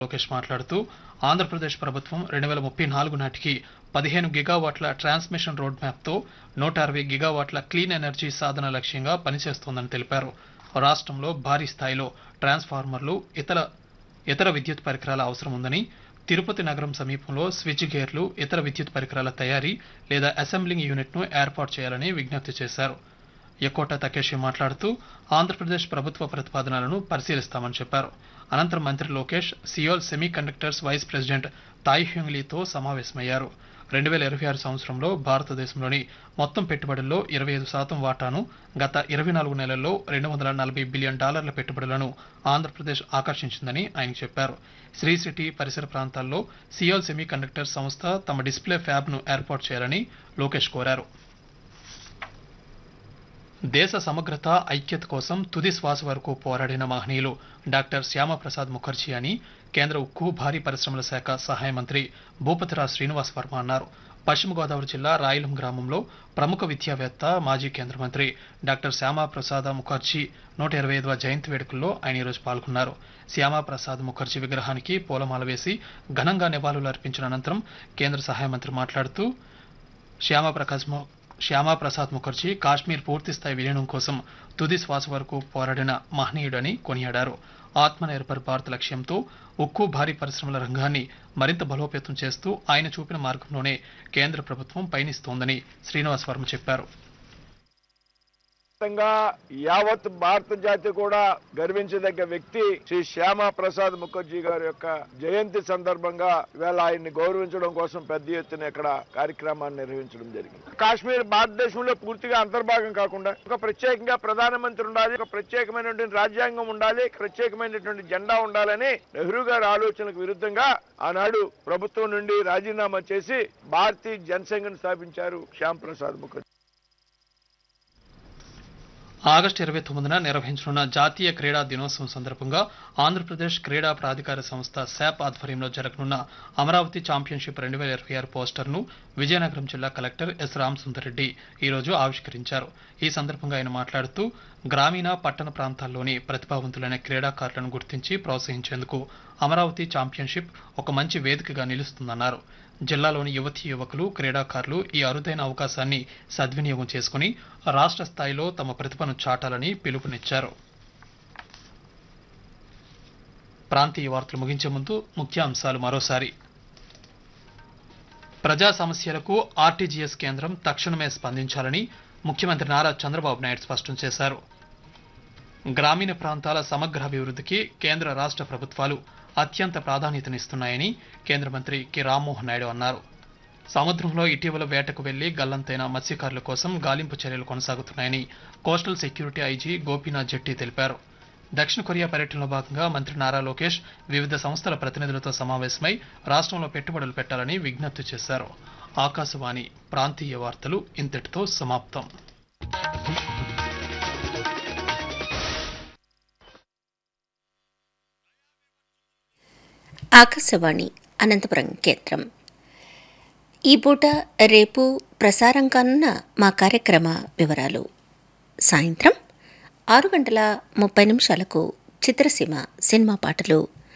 లోకేష్ మాట్లాడుతూ ఆంధ్రప్రదేశ్ ప్రభుత్వం రెండు వేల ముప్పై నాలుగు నాటికి పదిహేను గిగావాట్ల ట్రాన్స్మిషన్ రోడ్ మ్యాప్తో నూట అరవై గిగావాట్ల క్లీన్ ఎనర్జీ సాధన లక్ష్యంగా పనిచేస్తోందని తెలిపారు రాష్ట్రంలో భారీ స్థాయిలో ట్రాన్స్ఫార్మర్లు ఇతర ఇతర విద్యుత్ పరికరాల అవసరం ఉందని తిరుపతి నగరం సమీపంలో స్విచ్ గేర్లు ఇతర విద్యుత్ పరికరాల తయారీ లేదా అసెంబ్లింగ్ యూనిట్ను ఏర్పాటు చేయాలని విజ్ఞప్తి చేశారు ఎకోట తకేషి మాట్లాడుతూ ఆంధ్రప్రదేశ్ ప్రభుత్వ ప్రతిపాదనలను పరిశీలిస్తామని చెప్పారు అనంతరం మంత్రి Lokesh Seoul semiconductors vice president Tae హ్యూంగ్లీతో సమావేశమయ్యారు రెండు వేల ఇరవై ఆరు సంవత్సరంలో భారతదేశంలోని మొత్తం పెట్టుబడుల్లో ఇరవై ఐదు శాతం వాటాను గత ఇరవై నాలుగు నెలల్లో రెండు వందల నలభై బిలియన్ డాలర్ల పెట్టుబడులను ఆంధ్రప్రదేశ్ ఆకర్షించిందని ఆయన చెప్పారు శ్రీ సిటీ పరిసర ప్రాంతాల్లో సియోల్ సెమీ కండక్టర్స్ సంస్థ తమ డిస్ప్లే ఫ్యాబ్ను ఏర్పాటు చేయాలని లోకేష్ కోరారు దేశ సమగ్రత ఐక్యత కోసం తుది శ్వాస వరకు పోరాడిన మహనీయులు డాక్టర్ శ్యామప్రసాద్ ముఖర్జీ అని కేంద్ర ఉక్కు భారీ పరిశ్రమల శాఖ సహాయ మంత్రి భూపతిరాజ్ శ్రీనివాస్ వర్మ అన్నారు పశ్చిమ గోదావరి జిల్లా రాయలం గ్రామంలో ప్రముఖ విద్యావేత్త మాజీ కేంద్ర మంత్రి డాక్టర్ శ్యామాప్రసాద్ ముఖర్జీ నూట ఇరవై ఐదవ జయంతి వేడుకల్లో ఆయన ఈరోజు పాల్గొన్నారు శ్యామాప్రసాద్ ముఖర్జీ విగ్రహానికి పూలమాల వేసి ఘనంగా నివాళులు అర్పించిన అనంతరం కేంద్ర సహాయ మంత్రి మాట్లాడుతూ శ్యామప్రకాశ్ ము- శ్యామాప్రసాద్ ముఖర్జీ కాశ్మీర్ పూర్తిస్థాయి విలీనం కోసం తుది శ్వాస వరకు పోరాడిన మహనీయుడని కొనియాడారు ఆత్మనిర్భర్ భారత్ లక్ష్యంతో ఉక్కు భారీ పరిశ్రమల రంగాన్ని మరింత బలోపేతం చేస్తూ ఆయన చూపిన మార్గంలోనే కేంద్ర ప్రభుత్వం పయనిస్తోందని శ్రీనివాస్ వర్మ చెప్పారు వ్యాప్తంగా యావత్ భారత జాతి కూడా గర్వించదగ్గ వ్యక్తి శ్రీ శ్యామా ప్రసాద్ ముఖర్జీ గారి యొక్క జయంతి సందర్భంగా ఇవాళ ఆయన్ని గౌరవించడం కోసం పెద్ద ఎత్తున ఇక్కడ కార్యక్రమాన్ని నిర్వహించడం జరిగింది కాశ్మీర్ భారతదేశంలో పూర్తిగా అంతర్భాగం కాకుండా ఒక ప్రత్యేకంగా ప్రధానమంత్రి ఉండాలి ఒక ప్రత్యేకమైనటువంటి రాజ్యాంగం ఉండాలి ప్రత్యేకమైనటువంటి జెండా ఉండాలని నెహ్రూ గారి ఆలోచనకు విరుద్ధంగా ఆనాడు ప్రభుత్వం నుండి రాజీనామా చేసి భారతీయ జనసంఘను స్థాపించారు శ్యామ్ ప్రసాద్ ముఖర్జీ ఆగస్టు ఇరవై తొమ్మిదిన నిర్వహించనున్న జాతీయ క్రీడా దినోత్సవం సందర్భంగా ఆంధ్రప్రదేశ్ క్రీడా ప్రాధికార సంస్థ శాప్ ఆధ్వర్యంలో జరగనున్న అమరావతి ఛాంపియన్షిప్ రెండు వేల ఇరవై ఆరు పోస్టర్ను విజయనగరం జిల్లా కలెక్టర్ ఎస్ రామసుందర్రెడ్డి ఈరోజు ఆవిష్కరించారు ఈ సందర్భంగా ఆయన మాట్లాడుతూ గ్రామీణ పట్టణ ప్రాంతాల్లోని ప్రతిభావంతులైన క్రీడాకారులను గుర్తించి ప్రోత్సహించేందుకు అమరావతి ఛాంపియన్షిప్ ఒక మంచి వేదికగా నిలుస్తుందన్నారు జిల్లాలోని యువతీ యువకులు క్రీడాకారులు ఈ అరుదైన అవకాశాన్ని సద్వినియోగం చేసుకుని రాష్ట్ర స్థాయిలో తమ ప్రతిభను చాటాలని పిలుపునిచ్చారు ప్రాంతీయ వార్తలు ముగించే ముందు ముఖ్యాంశాలు మరోసారి ప్రజా సమస్యలకు ఆర్టీజీఎస్ కేంద్రం తక్షణమే స్పందించాలని ముఖ్యమంత్రి నారా చంద్రబాబు నాయుడు స్పష్టం చేశారు గ్రామీణ ప్రాంతాల సమగ్ర అభివృద్ధికి కేంద్ర రాష్ట్ర ప్రభుత్వాలు అత్యంత ప్రాధాన్యతనిస్తున్నాయని కేంద్ర మంత్రి కె రామ్మోహన్ నాయుడు అన్నారు సముద్రంలో ఇటీవల వేటకు వెళ్లి గల్లంతైన మత్స్యకారుల కోసం గాలింపు చర్యలు కొనసాగుతున్నాయని coastal security IG Gopinath Jetti తెలిపారు దక్షిణ కొరియా పర్యటనలో భాగంగా మంత్రి నారా లోకేష్ వివిధ సంస్థల ప్రతినిధులతో సమావేశమై రాష్ట్రంలో పెట్టుబడులు పెట్టాలని విజ్ఞప్తి చేశారు ఆకాశవాణి ప్రాంతీయ వార్తలు ఇంతటితో సమాప్తం ఆకాశవాణి అనంతపురం కేంద్రం ఈ పూట రేపు ప్రసారం కానున్న మా కార్యక్రమ వివరాలు సాయంత్రం ఆరు గంటల ముప్పై నిమిషాలకు చిత్రసీమ సినిమా పాటలు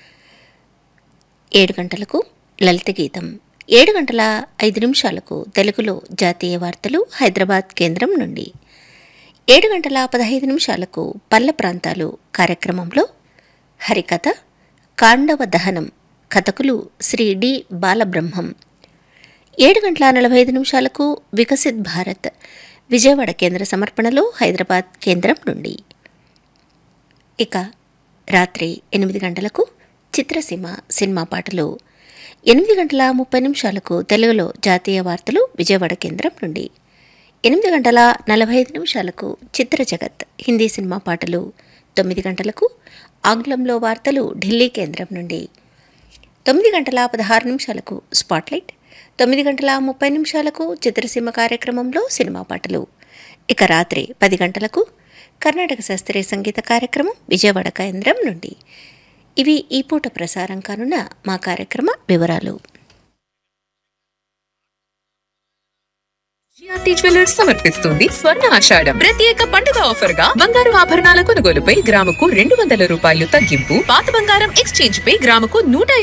ఏడు గంటలకు లలిత గీతం ఏడు గంటల ఐదు నిమిషాలకు తెలుగులో జాతీయ వార్తలు హైదరాబాద్ కేంద్రం నుండి ఏడు గంటల పదహైదు నిమిషాలకు పల్లె ప్రాంతాలు కార్యక్రమంలో హరికథ కాండవ దహనం కథకులు శ్రీ డి బాలబ్రహ్మం ఏడు గంటల నలభై ఐదు నిమిషాలకు వికసిత్ భారత్ విజయవాడ కేంద్ర సమర్పణలో హైదరాబాద్ కేంద్రం నుండి ఇక రాత్రి ఎనిమిది గంటలకు చిత్రసీమ సినిమా పాటలు ఎనిమిది గంటల ముప్పై నిమిషాలకు తెలుగులో జాతీయ వార్తలు విజయవాడ కేంద్రం నుండి ఎనిమిది గంటల నలభై ఐదు నిమిషాలకు చిత్ర జగత్ హిందీ సినిమా పాటలు తొమ్మిది గంటలకు ఆంగ్లంలో వార్తలు ఢిల్లీ కేంద్రం నుండి తొమ్మిది గంటల పదహారు నిమిషాలకు స్పాట్లైట్ తొమ్మిది గంటల ముప్పై నిమిషాలకు చిత్రసీమ కార్యక్రమంలో సినిమా పాటలు ఇక రాత్రి పది గంటలకు కర్ణాటక శాస్త్రీయ సంగీత కార్యక్రమం విజయవాడ కేంద్రం నుండి ఇవి ఈ పూట ప్రసారం కానున్న మా కార్యక్రమ వివరాలు జాతీయ జిఆర్టీ జ్యువెలర్స్ సమర్పిస్తుంది స్వర్ణ ఆషాఢం ప్రత్యేక పండుగ ఆఫర్ గా బంగారు ఆభరణాల కొనుగోలుపై గ్రాముకు రెండు వందల రూపాయలు తగ్గింపు పాత బంగారం ఎక్స్చేంజ్ పై గ్రాముకు నూట